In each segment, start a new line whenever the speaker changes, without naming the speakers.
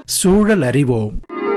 சூழல் அறிவோம்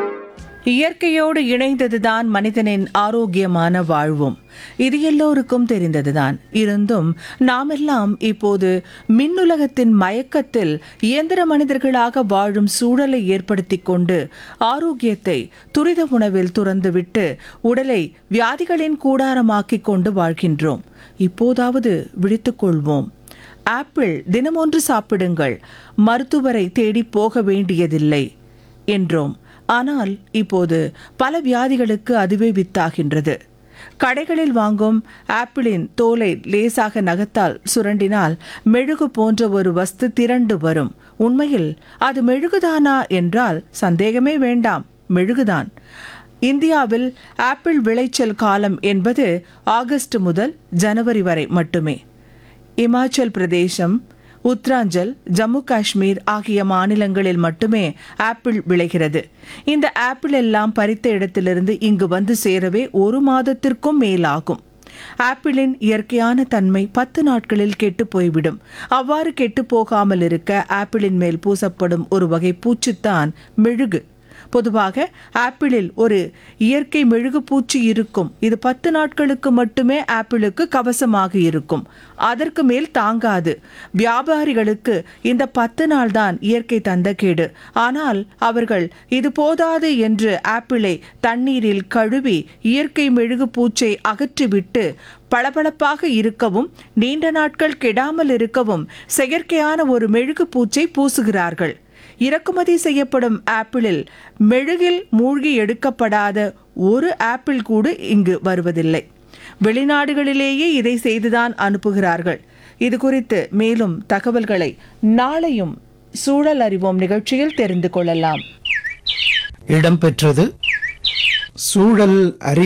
இயற்கையோடு இணைந்ததுதான் மனிதனின் ஆரோக்கியமான வாழ்வும் இது எல்லோருக்கும் தெரிந்ததுதான் இருந்தும் நாமெல்லாம் இப்போது மின்னுலகத்தின் மயக்கத்தில் இயந்திர மனிதர்களாக வாழும் சூழலை ஏற்படுத்தி கொண்டு ஆரோக்கியத்தை துரித உணவில் துறந்துவிட்டு உடலை வியாதிகளின் கூடாரமாக்கிக் கொண்டு வாழ்கின்றோம் இப்போதாவது விழித்துக் கொள்வோம் ஆப்பிள் தினமொன்று சாப்பிடுங்கள் மருத்துவரை தேடி போக வேண்டியதில்லை என்றோம் ஆனால் இப்போது பல வியாதிகளுக்கு அதுவே வித்தாகின்றது கடைகளில் வாங்கும் ஆப்பிளின் தோலை லேசாக நகத்தால் சுரண்டினால் மெழுகு போன்ற ஒரு வஸ்து திரண்டு வரும் உண்மையில் அது மெழுகுதானா என்றால் சந்தேகமே வேண்டாம் மெழுகுதான் இந்தியாவில் ஆப்பிள் விளைச்சல் காலம் என்பது ஆகஸ்ட் முதல் ஜனவரி வரை மட்டுமே இமாச்சல் பிரதேசம் உத்தராஞ்சல் ஜம்மு காஷ்மீர் ஆகிய மாநிலங்களில் மட்டுமே ஆப்பிள் விளைகிறது இந்த ஆப்பிள் எல்லாம் பறித்த இடத்திலிருந்து இங்கு வந்து சேரவே ஒரு மாதத்திற்கும் மேலாகும் ஆப்பிளின் இயற்கையான தன்மை பத்து நாட்களில் கெட்டு போய்விடும் அவ்வாறு கெட்டு போகாமல் இருக்க ஆப்பிளின் மேல் பூசப்படும் ஒரு வகை பூச்சுத்தான் மெழுகு பொதுவாக ஆப்பிளில் ஒரு இயற்கை மெழுகு பூச்சி இருக்கும் இது பத்து நாட்களுக்கு மட்டுமே ஆப்பிளுக்கு கவசமாக இருக்கும் அதற்கு மேல் தாங்காது வியாபாரிகளுக்கு இந்த பத்து நாள் தான் இயற்கை தந்த கேடு ஆனால் அவர்கள் இது போதாது என்று ஆப்பிளை தண்ணீரில் கழுவி இயற்கை மெழுகு பூச்சை அகற்றிவிட்டு பளபளப்பாக இருக்கவும் நீண்ட நாட்கள் கெடாமல் இருக்கவும் செயற்கையான ஒரு மெழுகு பூச்சை பூசுகிறார்கள் இறக்குமதி செய்யப்படும் ஆப்பிளில் மெழுகில் மூழ்கி எடுக்கப்படாத ஒரு ஆப்பிள் கூட இங்கு வருவதில்லை வெளிநாடுகளிலேயே இதை செய்துதான் அனுப்புகிறார்கள் இது குறித்து மேலும் தகவல்களை நாளையும் சூழல் அறிவோம் நிகழ்ச்சியில் தெரிந்து கொள்ளலாம்
இடம்பெற்றது சூழல் அறிவோம்